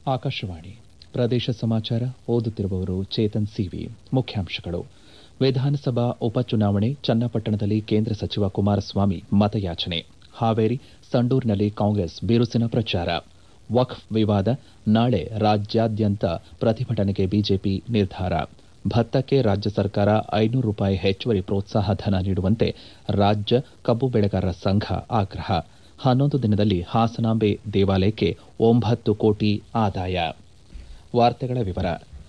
ಆಕಾಶವಾಣಿ ಪ್ರದೇಶ ಸಮಾಚಾರ ಓದುತ್ತಿರುವವರು ಚೇತನ್ ಸಿವಿ ಮುಖ್ಯಾಂಶಗಳು ವಿಧಾನಸಭಾ ಉಪಚುನಾವಣೆ ಚನ್ನಪಟ್ಟಣದಲ್ಲಿ ಕೇಂದ್ರ ಸಚಿವ ಕುಮಾರಸ್ವಾಮಿ ಮತಯಾಚನೆ ಹಾವೇರಿ ಸಂಡೂರಿನಲ್ಲಿ ಕಾಂಗ್ರೆಸ್ ಬಿರುಸಿನ ಪ್ರಚಾರ ವಕ್ಫ್ ವಿವಾದ ನಾಳೆ ರಾಜ್ಯಾದ್ಯಂತ ಪ್ರತಿಭಟನೆಗೆ ಬಿಜೆಪಿ ನಿರ್ಧಾರ ಭತ್ತಕ್ಕೆ ರಾಜ್ಯ ಸರ್ಕಾರ ಐನೂರು ರೂಪಾಯಿ ಹೆಚ್ಚುವರಿ ಪ್ರೋತ್ಸಾಹ ಧನ ನೀಡುವಂತೆ ರಾಜ್ಯ ಕಬ್ಬು ಬೆಳೆಗಾರರ ಸಂಘ ಆಗ್ರಹ ಹನ್ನೊಂದು ದಿನದಲ್ಲಿ ಹಾಸನಾಂಬೆ ದೇವಾಲಯಕ್ಕೆ ಒಂಬತ್ತು ಕೋಟಿ ಆದಾಯ ವಾರ್ತೆಗಳ ವಿವರ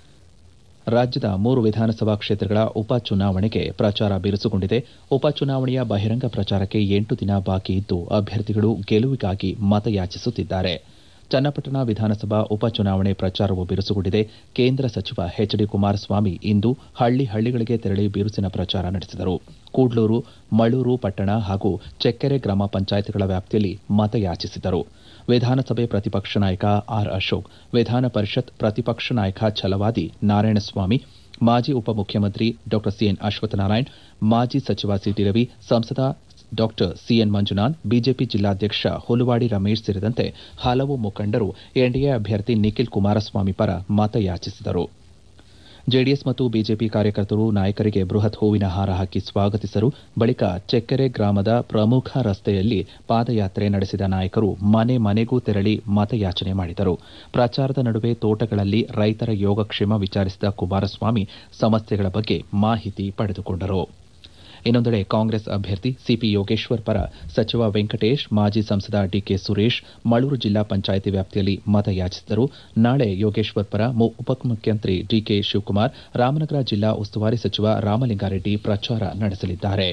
ರಾಜ್ಯದ ಮೂರು ವಿಧಾನಸಭಾ ಕ್ಷೇತ್ರಗಳ ಉಪಚುನಾವಣೆಗೆ ಪ್ರಚಾರ ಬಿರುಸುಗೊಂಡಿದೆ ಉಪಚುನಾವಣೆಯ ಬಹಿರಂಗ ಪ್ರಚಾರಕ್ಕೆ ಎಂಟು ದಿನ ಬಾಕಿ ಇದ್ದು ಅಭ್ಯರ್ಥಿಗಳು ಗೆಲುವಿಗಾಗಿ ಮತಯಾಚಿಸುತ್ತಿದ್ದಾರೆ ಚನ್ನಪಟ್ಟಣ ವಿಧಾನಸಭಾ ಉಪಚುನಾವಣೆ ಪ್ರಚಾರವೂ ಬಿರುಸುಗೊಂಡಿದೆ ಕೇಂದ್ರ ಸಚಿವ ಎಚ್ ಡಿ ಕುಮಾರಸ್ವಾಮಿ ಇಂದು ಹಳ್ಳಿ ಹಳ್ಳಿಗಳಿಗೆ ತೆರಳಿ ಬಿರುಸಿನ ಪ್ರಚಾರ ನಡೆಸಿದರು ಕೂಡ್ಲೂರು ಮಳೂರು ಪಟ್ಟಣ ಹಾಗೂ ಚೆಕ್ಕೆರೆ ಗ್ರಾಮ ಪಂಚಾಯತ್ಗಳ ವ್ಯಾಪ್ತಿಯಲ್ಲಿ ಮತಯಾಚಿಸಿದರು ವಿಧಾನಸಭೆ ಪ್ರತಿಪಕ್ಷ ನಾಯಕ ಆರ್ ಅಶೋಕ್ ವಿಧಾನ ಪರಿಷತ್ ಪ್ರತಿಪಕ್ಷ ನಾಯಕ ಛಲವಾದಿ ನಾರಾಯಣಸ್ವಾಮಿ ಮಾಜಿ ಉಪಮುಖ್ಯಮಂತ್ರಿ ಡಾ ಸಿಎನ್ ಅಶ್ವತ್ಥನಾರಾಯಣ್ ಮಾಜಿ ಸಚಿವ ಸಿಟಿ ರವಿ ಸಂಸದ ಡಾ ಸಿಎನ್ ಮಂಜುನಾಥ್ ಬಿಜೆಪಿ ಜಿಲ್ಲಾಧ್ಯಕ್ಷ ಹುಲುವಾಡಿ ರಮೇಶ್ ಸೇರಿದಂತೆ ಹಲವು ಮುಖಂಡರು ಎನ್ಡಿಎ ಅಭ್ಯರ್ಥಿ ನಿಖಿಲ್ ಕುಮಾರಸ್ವಾಮಿ ಪರ ಮತಯಾಚಿಸಿದರು ಜೆಡಿಎಸ್ ಮತ್ತು ಬಿಜೆಪಿ ಕಾರ್ಯಕರ್ತರು ನಾಯಕರಿಗೆ ಬೃಹತ್ ಹೂವಿನ ಹಾರ ಹಾಕಿ ಸ್ವಾಗತಿಸಿದರು ಬಳಿಕ ಚೆಕ್ಕೆರೆ ಗ್ರಾಮದ ಪ್ರಮುಖ ರಸ್ತೆಯಲ್ಲಿ ಪಾದಯಾತ್ರೆ ನಡೆಸಿದ ನಾಯಕರು ಮನೆ ಮನೆಗೂ ತೆರಳಿ ಮತಯಾಚನೆ ಮಾಡಿದರು ಪ್ರಚಾರದ ನಡುವೆ ತೋಟಗಳಲ್ಲಿ ರೈತರ ಯೋಗಕ್ಷೇಮ ವಿಚಾರಿಸಿದ ಕುಮಾರಸ್ವಾಮಿ ಸಮಸ್ಯೆಗಳ ಬಗ್ಗೆ ಮಾಹಿತಿ ಪಡೆದುಕೊಂಡರು ಇನ್ನೊಂದೆಡೆ ಕಾಂಗ್ರೆಸ್ ಅಭ್ಯರ್ಥಿ ಸಿಪಿ ಯೋಗೇಶ್ವರ್ ಪರ ಸಚಿವ ವೆಂಕಟೇಶ್ ಮಾಜಿ ಸಂಸದ ಡಿಕೆ ಸುರೇಶ್ ಮಳೂರು ಜಿಲ್ಲಾ ಪಂಚಾಯಿತಿ ವ್ಯಾಪ್ತಿಯಲ್ಲಿ ಮತಯಾಚಿಸಿದರು ನಾಳೆ ಯೋಗೇಶ್ವರ್ ಪರ ಉಪಮುಖ್ಯಮಂತ್ರಿ ಡಿಕೆ ಶಿವಕುಮಾರ್ ರಾಮನಗರ ಜಿಲ್ಲಾ ಉಸ್ತುವಾರಿ ಸಚಿವ ರಾಮಲಿಂಗಾರೆಡ್ಡಿ ಪ್ರಚಾರ ನಡೆಸಲಿದ್ದಾರೆ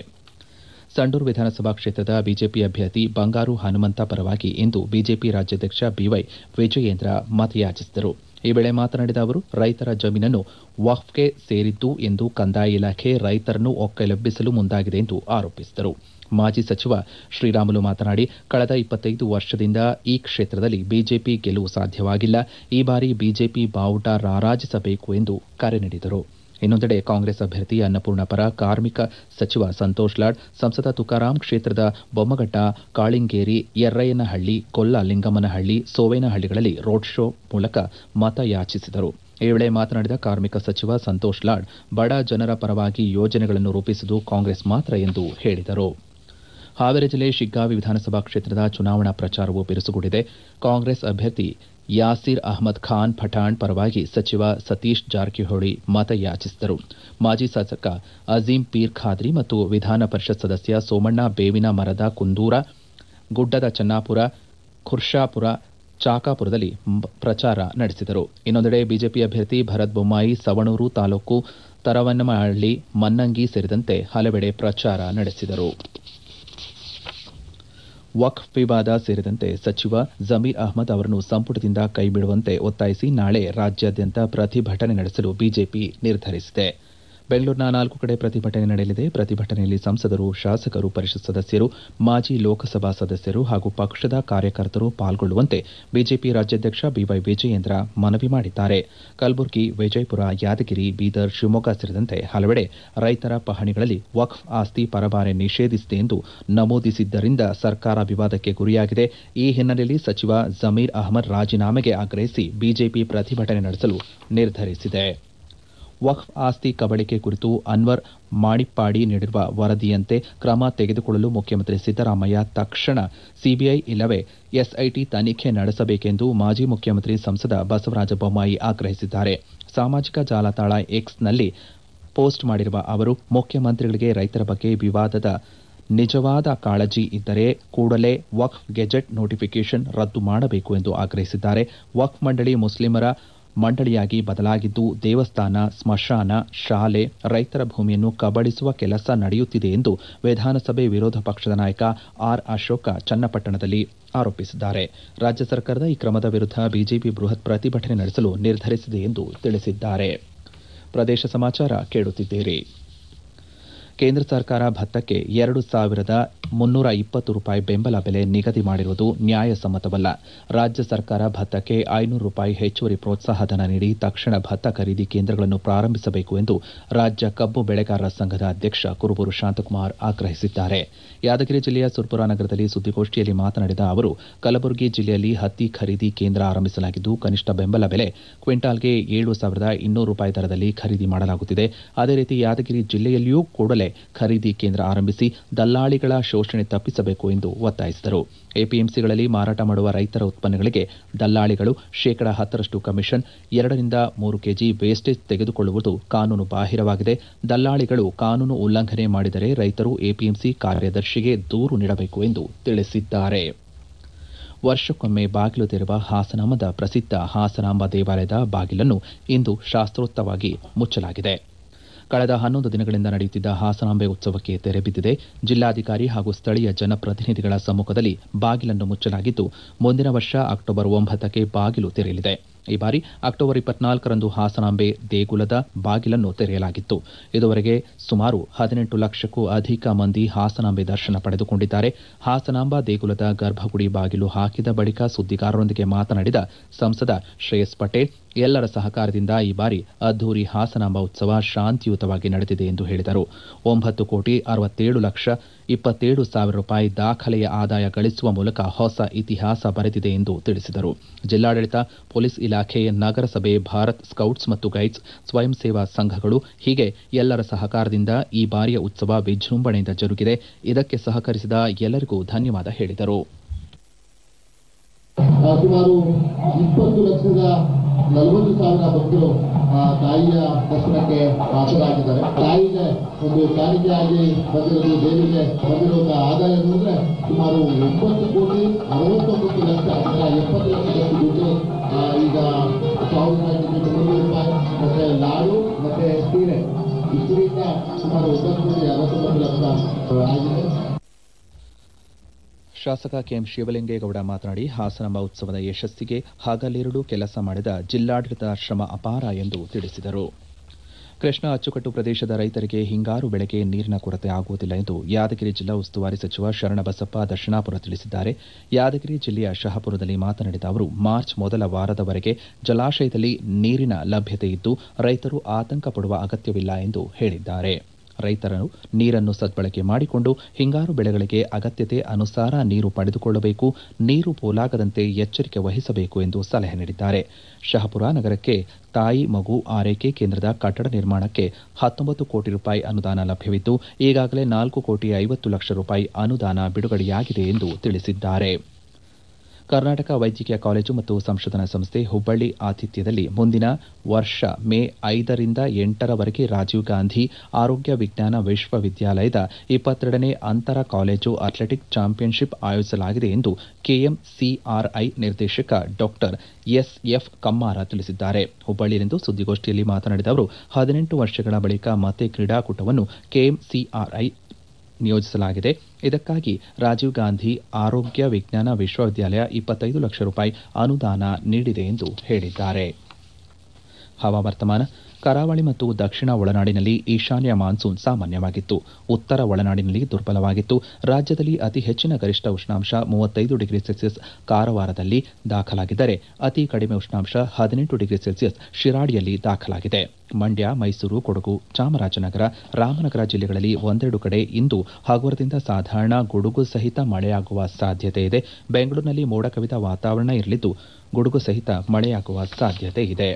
ಸಂಡೂರು ವಿಧಾನಸಭಾ ಕ್ಷೇತ್ರದ ಬಿಜೆಪಿ ಅಭ್ಯರ್ಥಿ ಬಂಗಾರು ಹನುಮಂತ ಪರವಾಗಿ ಇಂದು ಬಿಜೆಪಿ ರಾಜ್ಯಾಧ್ಯಕ್ಷ ಬಿವೈ ವಿಜಯೇಂದ್ರ ಮತಯಾಚಿಸಿದರು ಈ ವೇಳೆ ಮಾತನಾಡಿದ ಅವರು ರೈತರ ಜಮೀನನ್ನು ವಕ್ಫ್ಗೆ ಸೇರಿದ್ದು ಎಂದು ಕಂದಾಯ ಇಲಾಖೆ ರೈತರನ್ನು ಒಕ್ಕಲೆಬ್ಬಿಸಲು ಮುಂದಾಗಿದೆ ಎಂದು ಆರೋಪಿಸಿದರು ಮಾಜಿ ಸಚಿವ ಶ್ರೀರಾಮುಲು ಮಾತನಾಡಿ ಕಳೆದ ಇಪ್ಪತ್ತೈದು ವರ್ಷದಿಂದ ಈ ಕ್ಷೇತ್ರದಲ್ಲಿ ಬಿಜೆಪಿ ಗೆಲುವು ಸಾಧ್ಯವಾಗಿಲ್ಲ ಈ ಬಾರಿ ಬಿಜೆಪಿ ಬಾವುಟ ರಾರಾಜಿಸಬೇಕು ಎಂದು ಕರೆ ನೀಡಿದರು ಇನ್ನೊಂದೆಡೆ ಕಾಂಗ್ರೆಸ್ ಅಭ್ಯರ್ಥಿ ಅನ್ನಪೂರ್ಣ ಪರ ಕಾರ್ಮಿಕ ಸಚಿವ ಸಂತೋಷ್ ಲಾಡ್ ಸಂಸದ ತುಕಾರಾಂ ಕ್ಷೇತ್ರದ ಬೊಮ್ಮಘಟ್ಟ ಕಾಳಿಂಗೇರಿ ಯರ್ರಯ್ಯನಹಳ್ಳಿ ಕೊಲ್ಲ ಲಿಂಗಮ್ಮನಹಳ್ಳಿ ಸೋವೇನಹಳ್ಳಿಗಳಲ್ಲಿ ರೋಡ್ ಶೋ ಮೂಲಕ ಮತಯಾಚಿಸಿದರು ಈ ವೇಳೆ ಮಾತನಾಡಿದ ಕಾರ್ಮಿಕ ಸಚಿವ ಸಂತೋಷ್ ಲಾಡ್ ಬಡ ಜನರ ಪರವಾಗಿ ಯೋಜನೆಗಳನ್ನು ರೂಪಿಸುವುದು ಕಾಂಗ್ರೆಸ್ ಮಾತ್ರ ಎಂದು ಹೇಳಿದರು ಹಾವೇರಿ ಜಿಲ್ಲೆ ಶಿಗ್ಗಾವಿ ವಿಧಾನಸಭಾ ಕ್ಷೇತ್ರದ ಚುನಾವಣಾ ಪ್ರಚಾರವೂ ಬಿರುಸುಗೊಂಡಿದೆ ಕಾಂಗ್ರೆಸ್ ಅಭ್ಯರ್ಥಿ ಯಾಸೀರ್ ಅಹಮದ್ ಖಾನ್ ಪಠಾಣ್ ಪರವಾಗಿ ಸಚಿವ ಸತೀಶ್ ಜಾರಕಿಹೊಳಿ ಮತಯಾಚಿಸಿದರು ಮಾಜಿ ಶಾಸಕ ಅಜೀಂ ಪೀರ್ ಖಾದ್ರಿ ಮತ್ತು ವಿಧಾನ ಪರಿಷತ್ ಸದಸ್ಯ ಸೋಮಣ್ಣ ಬೇವಿನ ಮರದ ಕುಂದೂರ ಗುಡ್ಡದ ಚನ್ನಾಪುರ ಖುರ್ಷಾಪುರ ಚಾಕಾಪುರದಲ್ಲಿ ಪ್ರಚಾರ ನಡೆಸಿದರು ಇನ್ನೊಂದೆಡೆ ಬಿಜೆಪಿ ಅಭ್ಯರ್ಥಿ ಭರತ್ ಬೊಮ್ಮಾಯಿ ಸವಣೂರು ತಾಲೂಕು ತರವನ್ನಮಹಳ್ಳಿ ಮನ್ನಂಗಿ ಸೇರಿದಂತೆ ಹಲವೆಡೆ ಪ್ರಚಾರ ನಡೆಸಿದರು ವಕ್ಫ್ ವಿವಾದ ಸೇರಿದಂತೆ ಸಚಿವ ಜಮೀರ್ ಅಹ್ಮದ್ ಅವರನ್ನು ಸಂಪುಟದಿಂದ ಕೈಬಿಡುವಂತೆ ಒತ್ತಾಯಿಸಿ ನಾಳೆ ರಾಜ್ಯಾದ್ಯಂತ ಪ್ರತಿಭಟನೆ ನಡೆಸಲು ಬಿಜೆಪಿ ನಿರ್ಧರಿಸಿದೆ ಬೆಂಗಳೂರಿನ ನಾಲ್ಕು ಕಡೆ ಪ್ರತಿಭಟನೆ ನಡೆಯಲಿದೆ ಪ್ರತಿಭಟನೆಯಲ್ಲಿ ಸಂಸದರು ಶಾಸಕರು ಪರಿಷತ್ ಸದಸ್ಯರು ಮಾಜಿ ಲೋಕಸಭಾ ಸದಸ್ಯರು ಹಾಗೂ ಪಕ್ಷದ ಕಾರ್ಯಕರ್ತರು ಪಾಲ್ಗೊಳ್ಳುವಂತೆ ಬಿಜೆಪಿ ರಾಜ್ಯಾಧ್ಯಕ್ಷ ಬಿವೈ ವಿಜಯೇಂದ್ರ ಮನವಿ ಮಾಡಿದ್ದಾರೆ ಕಲಬುರಗಿ ವಿಜಯಪುರ ಯಾದಗಿರಿ ಬೀದರ್ ಶಿವಮೊಗ್ಗ ಸೇರಿದಂತೆ ಹಲವೆಡೆ ರೈತರ ಪಹಣಿಗಳಲ್ಲಿ ವಕ್ಫ್ ಆಸ್ತಿ ಪರಭಾರೆ ನಿಷೇಧಿಸಿದೆ ಎಂದು ನಮೂದಿಸಿದ್ದರಿಂದ ಸರ್ಕಾರ ವಿವಾದಕ್ಕೆ ಗುರಿಯಾಗಿದೆ ಈ ಹಿನ್ನೆಲೆಯಲ್ಲಿ ಸಚಿವ ಜಮೀರ್ ಅಹಮದ್ ರಾಜೀನಾಮೆಗೆ ಆಗ್ರಹಿಸಿ ಬಿಜೆಪಿ ಪ್ರತಿಭಟನೆ ನಡೆಸಲು ನಿರ್ಧರಿಸಿದೆ ವಕ್ಫ್ ಆಸ್ತಿ ಕಬಳಿಕೆ ಕುರಿತು ಅನ್ವರ್ ಮಾಣಿಪ್ಪಾಡಿ ನೀಡಿರುವ ವರದಿಯಂತೆ ಕ್ರಮ ತೆಗೆದುಕೊಳ್ಳಲು ಮುಖ್ಯಮಂತ್ರಿ ಸಿದ್ದರಾಮಯ್ಯ ತಕ್ಷಣ ಸಿಬಿಐ ಇಲ್ಲವೇ ಎಸ್ಐಟಿ ತನಿಖೆ ನಡೆಸಬೇಕೆಂದು ಮಾಜಿ ಮುಖ್ಯಮಂತ್ರಿ ಸಂಸದ ಬಸವರಾಜ ಬೊಮ್ಮಾಯಿ ಆಗ್ರಹಿಸಿದ್ದಾರೆ ಸಾಮಾಜಿಕ ಜಾಲತಾಣ ಎಕ್ಸ್ನಲ್ಲಿ ಪೋಸ್ಟ್ ಮಾಡಿರುವ ಅವರು ಮುಖ್ಯಮಂತ್ರಿಗಳಿಗೆ ರೈತರ ಬಗ್ಗೆ ವಿವಾದದ ನಿಜವಾದ ಕಾಳಜಿ ಇದ್ದರೆ ಕೂಡಲೇ ವಕ್ಫ್ ಗೆಜೆಟ್ ನೋಟಿಫಿಕೇಷನ್ ರದ್ದು ಮಾಡಬೇಕು ಎಂದು ಆಗ್ರಹಿಸಿದ್ದಾರೆ ವಕ್ಫ್ ಮಂಡಳಿ ಮುಸ್ಲಿಮರ ಮಂಡಳಿಯಾಗಿ ಬದಲಾಗಿದ್ದು ದೇವಸ್ಥಾನ ಸ್ಮಶಾನ ಶಾಲೆ ರೈತರ ಭೂಮಿಯನ್ನು ಕಬಳಿಸುವ ಕೆಲಸ ನಡೆಯುತ್ತಿದೆ ಎಂದು ವಿಧಾನಸಭೆ ವಿರೋಧ ಪಕ್ಷದ ನಾಯಕ ಆರ್ ಅಶೋಕ ಚನ್ನಪಟ್ಟಣದಲ್ಲಿ ಆರೋಪಿಸಿದ್ದಾರೆ ರಾಜ್ಯ ಸರ್ಕಾರದ ಈ ಕ್ರಮದ ವಿರುದ್ಧ ಬಿಜೆಪಿ ಬೃಹತ್ ಪ್ರತಿಭಟನೆ ನಡೆಸಲು ನಿರ್ಧರಿಸಿದೆ ಎಂದು ತಿಳಿಸಿದ್ದಾರೆ ಪ್ರದೇಶ ಸಮಾಚಾರ ಕೇಳುತ್ತಿದ್ದೀರಿ ಕೇಂದ್ರ ಸರ್ಕಾರ ಭತ್ತಕ್ಕೆ ಎರಡು ಸಾವಿರದ ಮುನ್ನೂರ ಇಪ್ಪತ್ತು ರೂಪಾಯಿ ಬೆಂಬಲ ಬೆಲೆ ನಿಗದಿ ಮಾಡಿರುವುದು ನ್ಯಾಯಸಮ್ಮತವಲ್ಲ ರಾಜ್ಯ ಸರ್ಕಾರ ಭತ್ತಕ್ಕೆ ಐನೂರು ರೂಪಾಯಿ ಹೆಚ್ಚುವರಿ ಪ್ರೋತ್ಸಾಹಧನ ನೀಡಿ ತಕ್ಷಣ ಭತ್ತ ಖರೀದಿ ಕೇಂದ್ರಗಳನ್ನು ಪ್ರಾರಂಭಿಸಬೇಕು ಎಂದು ರಾಜ್ಯ ಕಬ್ಬು ಬೆಳೆಗಾರರ ಸಂಘದ ಅಧ್ಯಕ್ಷ ಕುರುಬೂರು ಶಾಂತಕುಮಾರ್ ಆಗ್ರಹಿಸಿದ್ದಾರೆ ಯಾದಗಿರಿ ಜಿಲ್ಲೆಯ ಸುರ್ಪುರ ನಗರದಲ್ಲಿ ಸುದ್ದಿಗೋಷ್ಠಿಯಲ್ಲಿ ಮಾತನಾಡಿದ ಅವರು ಕಲಬುರಗಿ ಜಿಲ್ಲೆಯಲ್ಲಿ ಹತ್ತಿ ಖರೀದಿ ಕೇಂದ್ರ ಆರಂಭಿಸಲಾಗಿದ್ದು ಕನಿಷ್ಠ ಬೆಂಬಲ ಬೆಲೆ ಕ್ವಿಂಟಾಲ್ಗೆ ಏಳು ಸಾವಿರದ ಇನ್ನೂರು ರೂಪಾಯಿ ದರದಲ್ಲಿ ಖರೀದಿ ಮಾಡಲಾಗುತ್ತಿದೆ ಅದೇ ರೀತಿ ಯಾದಗಿರಿ ಜಿಲ್ಲೆಯಲ್ಲಿಯೂ ಕೂಡಲೇ ಖರೀದಿ ಕೇಂದ್ರ ಆರಂಭಿಸಿ ದಲ್ಲಾಳಿಗಳ ಶೋಷಣೆ ತಪ್ಪಿಸಬೇಕು ಎಂದು ಒತ್ತಾಯಿಸಿದರು ಎಪಿಎಂಸಿಗಳಲ್ಲಿ ಮಾರಾಟ ಮಾಡುವ ರೈತರ ಉತ್ಪನ್ನಗಳಿಗೆ ದಲ್ಲಾಳಿಗಳು ಶೇಕಡಾ ಹತ್ತರಷ್ಟು ಕಮಿಷನ್ ಎರಡರಿಂದ ಮೂರು ಕೆಜಿ ವೇಸ್ಟೇಜ್ ತೆಗೆದುಕೊಳ್ಳುವುದು ಕಾನೂನು ಬಾಹಿರವಾಗಿದೆ ದಲ್ಲಾಳಿಗಳು ಕಾನೂನು ಉಲ್ಲಂಘನೆ ಮಾಡಿದರೆ ರೈತರು ಎಪಿಎಂಸಿ ಕಾರ್ಯದರ್ಶಿಗೆ ದೂರು ನೀಡಬೇಕು ಎಂದು ತಿಳಿಸಿದ್ದಾರೆ ವರ್ಷಕ್ಕೊಮ್ಮೆ ಬಾಗಿಲು ತೆರೆಯುವ ಹಾಸನಾಂಬದ ಪ್ರಸಿದ್ಧ ಹಾಸನಾಂಬ ದೇವಾಲಯದ ಬಾಗಿಲನ್ನು ಇಂದು ಶಾಸ್ತ್ರೋಕ್ತವಾಗಿ ಮುಚ್ಚಲಾಗಿದೆ ಕಳೆದ ಹನ್ನೊಂದು ದಿನಗಳಿಂದ ನಡೆಯುತ್ತಿದ್ದ ಹಾಸನಾಂಬೆ ಉತ್ಸವಕ್ಕೆ ತೆರೆ ಬಿದ್ದಿದೆ ಜಿಲ್ಲಾಧಿಕಾರಿ ಹಾಗೂ ಸ್ಥಳೀಯ ಜನಪ್ರತಿನಿಧಿಗಳ ಸಮ್ಮುಖದಲ್ಲಿ ಬಾಗಿಲನ್ನು ಮುಚ್ಚಲಾಗಿದ್ದು ಮುಂದಿನ ವರ್ಷ ಅಕ್ಟೋಬರ್ ಒಂಬತ್ತಕ್ಕೆ ಬಾಗಿಲು ತೆರೆಯಲಿದೆ ಈ ಬಾರಿ ಅಕ್ಟೋಬರ್ ಇಪ್ಪತ್ನಾಲ್ಕರಂದು ಹಾಸನಾಂಬೆ ದೇಗುಲದ ಬಾಗಿಲನ್ನು ತೆರೆಯಲಾಗಿತ್ತು ಇದುವರೆಗೆ ಸುಮಾರು ಹದಿನೆಂಟು ಲಕ್ಷಕ್ಕೂ ಅಧಿಕ ಮಂದಿ ಹಾಸನಾಂಬೆ ದರ್ಶನ ಪಡೆದುಕೊಂಡಿದ್ದಾರೆ ಹಾಸನಾಂಬ ದೇಗುಲದ ಗರ್ಭಗುಡಿ ಬಾಗಿಲು ಹಾಕಿದ ಬಳಿಕ ಸುದ್ದಿಗಾರರೊಂದಿಗೆ ಮಾತನಾಡಿದ ಸಂಸದ ಶ್ರೇಯಸ್ ಪಟೇಲ್ ಎಲ್ಲರ ಸಹಕಾರದಿಂದ ಈ ಬಾರಿ ಅದ್ದೂರಿ ಹಾಸನಾಂಬ ಉತ್ಸವ ಶಾಂತಿಯುತವಾಗಿ ನಡೆದಿದೆ ಎಂದು ಹೇಳಿದರು ಒಂಬತ್ತು ಕೋಟಿ ಅರವತ್ತೇಳು ಲಕ್ಷ ಇಪ್ಪತ್ತೇಳು ಸಾವಿರ ರೂಪಾಯಿ ದಾಖಲೆಯ ಆದಾಯ ಗಳಿಸುವ ಮೂಲಕ ಹೊಸ ಇತಿಹಾಸ ಬರೆದಿದೆ ಎಂದು ತಿಳಿಸಿದರು ಜಿಲ್ಲಾಡಳಿತ ಪೊಲೀಸ್ ಇಲಾಖೆ ನಗರಸಭೆ ಭಾರತ್ ಸ್ಕೌಟ್ಸ್ ಮತ್ತು ಗೈಡ್ಸ್ ಸ್ವಯಂ ಸೇವಾ ಸಂಘಗಳು ಹೀಗೆ ಎಲ್ಲರ ಸಹಕಾರದಿಂದ ಈ ಬಾರಿಯ ಉತ್ಸವ ವಿಜೃಂಭಣೆಯಿಂದ ಜರುಗಿದೆ ಇದಕ್ಕೆ ಸಹಕರಿಸಿದ ಎಲ್ಲರಿಗೂ ಧನ್ಯವಾದ ಹೇಳಿದರು ಸುಮಾರು ಇಪ್ಪತ್ತು ಲಕ್ಷದ ನಲವತ್ತು ಸಾವಿರ ಭಕ್ತರು ಆ ತಾಯಿಯ ದರ್ಶನಕ್ಕೆ ಹಾಜರಾಗಿದ್ದಾರೆ ತಾಯಿಗೆ ಒಂದು ಕಾಣಿಕೆಯಾಗಿ ಬಂದಿರೋದು ದೇವಿಗೆ ಬಂದಿರುವ ಆದಾಯ ಅಂದ್ರೆ ಸುಮಾರು ಒಂಬತ್ತು ಕೋಟಿ ಅರವತ್ತೊಂಬತ್ತು ಲಕ್ಷ ಅಂದ್ರೆ ಎಪ್ಪತ್ತು ಲಕ್ಷದಷ್ಟು ದುಡ್ಡು ಆ, ಈಗ ಸಾವಿರದ ಮುನ್ನೂರು ರೂಪಾಯಿ ಮತ್ತೆ ಲಾಡು ಮತ್ತೆ ಸೀರೆ ಇಷ್ಟರಿಂದ ಸುಮಾರು ಒಂಬತ್ತು ಕೋಟಿ ಅರವತ್ತೊಂಬತ್ತು ಲಕ್ಷ ಆ, ಆಗಿದೆ ಶಾಸಕ ಕೆಎಂ ಶಿವಲಿಂಗೇಗೌಡ ಮಾತನಾಡಿ ಹಾಸನಾಂಬ ಉತ್ಸವದ ಯಶಸ್ಸಿಗೆ ಹಗಲಿರುಳು ಕೆಲಸ ಮಾಡಿದ ಜಿಲ್ಲಾಡಳಿತ ಶ್ರಮ ಅಪಾರ ಎಂದು ತಿಳಿಸಿದರು ಕೃಷ್ಣಾ ಅಚ್ಚುಕಟ್ಟು ಪ್ರದೇಶದ ರೈತರಿಗೆ ಹಿಂಗಾರು ಬೆಳೆಗೆ ನೀರಿನ ಕೊರತೆ ಆಗುವುದಿಲ್ಲ ಎಂದು ಯಾದಗಿರಿ ಜಿಲ್ಲಾ ಉಸ್ತುವಾರಿ ಸಚಿವ ಶರಣಬಸಪ್ಪ ದರ್ಶನಾಪುರ ತಿಳಿಸಿದ್ದಾರೆ ಯಾದಗಿರಿ ಜಿಲ್ಲೆಯ ಶಹಾಪುರದಲ್ಲಿ ಮಾತನಾಡಿದ ಅವರು ಮಾರ್ಚ್ ಮೊದಲ ವಾರದವರೆಗೆ ಜಲಾಶಯದಲ್ಲಿ ನೀರಿನ ಲಭ್ಯತೆ ಇದ್ದು ರೈತರು ಆತಂಕ ಪಡುವ ಅಗತ್ಯವಿಲ್ಲ ಎಂದು ಹೇಳಿದ್ದಾರೆ ರೈತರು ನೀರನ್ನು ಸದ್ಬಳಕೆ ಮಾಡಿಕೊಂಡು ಹಿಂಗಾರು ಬೆಳೆಗಳಿಗೆ ಅಗತ್ಯತೆ ಅನುಸಾರ ನೀರು ಪಡೆದುಕೊಳ್ಳಬೇಕು ನೀರು ಪೋಲಾಗದಂತೆ ಎಚ್ಚರಿಕೆ ವಹಿಸಬೇಕು ಎಂದು ಸಲಹೆ ನೀಡಿದ್ದಾರೆ ಶಹಪುರ ನಗರಕ್ಕೆ ತಾಯಿ ಮಗು ಆರೈಕೆ ಕೇಂದ್ರದ ಕಟ್ಟಡ ನಿರ್ಮಾಣಕ್ಕೆ ಹತ್ತೊಂಬತ್ತು ಕೋಟಿ ರೂಪಾಯಿ ಅನುದಾನ ಲಭ್ಯವಿದ್ದು ಈಗಾಗಲೇ ನಾಲ್ಕು ಕೋಟಿ ಐವತ್ತು ಲಕ್ಷ ರೂಪಾಯಿ ಅನುದಾನ ಬಿಡುಗಡೆಯಾಗಿದೆ ಎಂದು ತಿಳಿಸಿದ್ದಾರೆ ಕರ್ನಾಟಕ ವೈದ್ಯಕೀಯ ಕಾಲೇಜು ಮತ್ತು ಸಂಶೋಧನಾ ಸಂಸ್ಥೆ ಹುಬ್ಬಳ್ಳಿ ಆತಿಥ್ಯದಲ್ಲಿ ಮುಂದಿನ ವರ್ಷ ಮೇ ಐದರಿಂದ ಎಂಟರವರೆಗೆ ರಾಜೀವ್ ಗಾಂಧಿ ಆರೋಗ್ಯ ವಿಜ್ಞಾನ ವಿಶ್ವವಿದ್ಯಾಲಯದ ಇಪ್ಪತ್ತೆರಡನೇ ಅಂತರ ಕಾಲೇಜು ಅಥ್ಲೆಟಿಕ್ ಚಾಂಪಿಯನ್ಶಿಪ್ ಆಯೋಜಿಸಲಾಗಿದೆ ಎಂದು ಕೆಎಂಸಿಆರ್ಐ ನಿರ್ದೇಶಕ ಡಾಕ್ಟರ್ ಎಸ್ಎಫ್ ಕಮ್ಮಾರ ತಿಳಿಸಿದ್ದಾರೆ ಹುಬ್ಬಳ್ಳಿಯಲ್ಲಿಂದು ಸುದ್ದಿಗೋಷ್ಠಿಯಲ್ಲಿ ಮಾತನಾಡಿದ ಅವರು ಹದಿನೆಂಟು ವರ್ಷಗಳ ಬಳಿಕ ಮತ್ತೆ ಕ್ರೀಡಾಕೂಟವನ್ನು ಕೆಎಂಸಿಆರ್ಐ ನಿಯೋಜಿಸಲಾಗಿದೆ ಇದಕ್ಕಾಗಿ ರಾಜೀವ್ ಗಾಂಧಿ ಆರೋಗ್ಯ ವಿಜ್ಞಾನ ವಿಶ್ವವಿದ್ಯಾಲಯ ಇಪ್ಪತ್ತೈದು ಲಕ್ಷ ರೂಪಾಯಿ ಅನುದಾನ ನೀಡಿದೆ ಎಂದು ಹೇಳಿದ್ದಾರೆ ಹವಾವರ್ತಮಾನ ಕರಾವಳಿ ಮತ್ತು ದಕ್ಷಿಣ ಒಳನಾಡಿನಲ್ಲಿ ಈಶಾನ್ಯ ಮಾನ್ಸೂನ್ ಸಾಮಾನ್ಯವಾಗಿತ್ತು ಉತ್ತರ ಒಳನಾಡಿನಲ್ಲಿ ದುರ್ಬಲವಾಗಿತ್ತು ರಾಜ್ಯದಲ್ಲಿ ಅತಿ ಹೆಚ್ಚಿನ ಗರಿಷ್ಠ ಉಷ್ಣಾಂಶ ಮೂವತ್ತೈದು ಡಿಗ್ರಿ ಸೆಲ್ಸಿಯಸ್ ಕಾರವಾರದಲ್ಲಿ ದಾಖಲಾಗಿದ್ದರೆ ಅತಿ ಕಡಿಮೆ ಉಷ್ಣಾಂಶ ಹದಿನೆಂಟು ಡಿಗ್ರಿ ಸೆಲ್ಸಿಯಸ್ ಶಿರಾಡಿಯಲ್ಲಿ ದಾಖಲಾಗಿದೆ ಮಂಡ್ಯ ಮೈಸೂರು ಕೊಡಗು ಚಾಮರಾಜನಗರ ರಾಮನಗರ ಜಿಲ್ಲೆಗಳಲ್ಲಿ ಒಂದೆರಡು ಕಡೆ ಇಂದು ಹಗುರದಿಂದ ಸಾಧಾರಣ ಗುಡುಗು ಸಹಿತ ಮಳೆಯಾಗುವ ಸಾಧ್ಯತೆ ಇದೆ ಬೆಂಗಳೂರಿನಲ್ಲಿ ಮೋಡ ಕವಿದ ವಾತಾವರಣ ಇರಲಿದ್ದು ಗುಡುಗು ಸಹಿತ ಮಳೆಯಾಗುವ ಸಾಧ್ಯತೆ ಇದೆ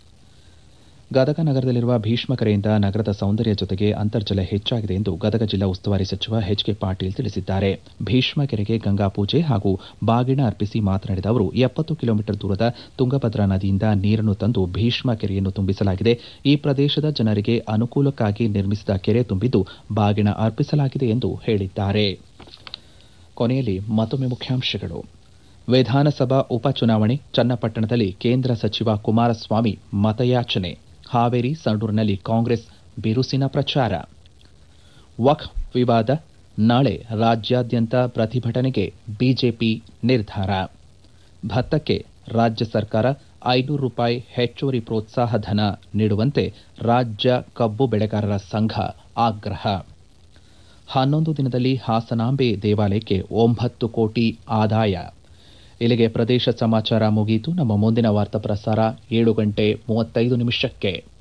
ಗದಗ ನಗರದಲ್ಲಿರುವ ಭೀಷ್ಮಕೆರೆಯಿಂದ ನಗರದ ಸೌಂದರ್ಯ ಜೊತೆಗೆ ಅಂತರ್ಜಲ ಹೆಚ್ಚಾಗಿದೆ ಎಂದು ಗದಗ ಜಿಲ್ಲಾ ಉಸ್ತುವಾರಿ ಸಚಿವ ಎಚ್ ಕೆ ಪಾಟೀಲ್ ತಿಳಿಸಿದ್ದಾರೆ ಭೀಷ್ಮಕೆರೆಗೆ ಗಂಗಾ ಪೂಜೆ ಹಾಗೂ ಬಾಗಿಣ ಅರ್ಪಿಸಿ ಮಾತನಾಡಿದ ಅವರು ಎಪ್ಪತ್ತು ಕಿಲೋಮೀಟರ್ ದೂರದ ತುಂಗಭದ್ರಾ ನದಿಯಿಂದ ನೀರನ್ನು ತಂದು ಭೀಷ್ಮ ಕೆರೆಯನ್ನು ತುಂಬಿಸಲಾಗಿದೆ ಈ ಪ್ರದೇಶದ ಜನರಿಗೆ ಅನುಕೂಲಕ್ಕಾಗಿ ನಿರ್ಮಿಸಿದ ಕೆರೆ ತುಂಬಿದ್ದು ಬಾಗಿಣ ಅರ್ಪಿಸಲಾಗಿದೆ ಎಂದು ಹೇಳಿದ್ದಾರೆ ಕೊನೆಯಲ್ಲಿ ಮತ್ತೊಮ್ಮೆ ಮುಖ್ಯಾಂಶಗಳು ವಿಧಾನಸಭಾ ಉಪಚುನಾವಣೆ ಚನ್ನಪಟ್ಟಣದಲ್ಲಿ ಕೇಂದ್ರ ಸಚಿವ ಕುಮಾರಸ್ವಾಮಿ ಮತಯಾಚನೆ ಹಾವೇರಿ ಸಂಡೂರಿನಲ್ಲಿ ಕಾಂಗ್ರೆಸ್ ಬಿರುಸಿನ ಪ್ರಚಾರ ವಕ್ಫ್ ವಿವಾದ ನಾಳೆ ರಾಜ್ಯಾದ್ಯಂತ ಪ್ರತಿಭಟನೆಗೆ ಬಿಜೆಪಿ ನಿರ್ಧಾರ ಭತ್ತಕ್ಕೆ ರಾಜ್ಯ ಸರ್ಕಾರ ಐನೂರು ರೂಪಾಯಿ ಹೆಚ್ಚುವರಿ ಪ್ರೋತ್ಸಾಹ ಧನ ನೀಡುವಂತೆ ರಾಜ್ಯ ಕಬ್ಬು ಬೆಳೆಗಾರರ ಸಂಘ ಆಗ್ರಹ ಹನ್ನೊಂದು ದಿನದಲ್ಲಿ ಹಾಸನಾಂಬೆ ದೇವಾಲಯಕ್ಕೆ ಒಂಬತ್ತು ಕೋಟಿ ಆದಾಯ ಇಲ್ಲಿಗೆ ಪ್ರದೇಶ ಸಮಾಚಾರ ಮುಗಿಯಿತು ನಮ್ಮ ಮುಂದಿನ ವಾರ್ತಾ ಪ್ರಸಾರ ಏಳು ಗಂಟೆ ಮೂವತ್ತೈದು ನಿಮಿಷಕ್ಕೆ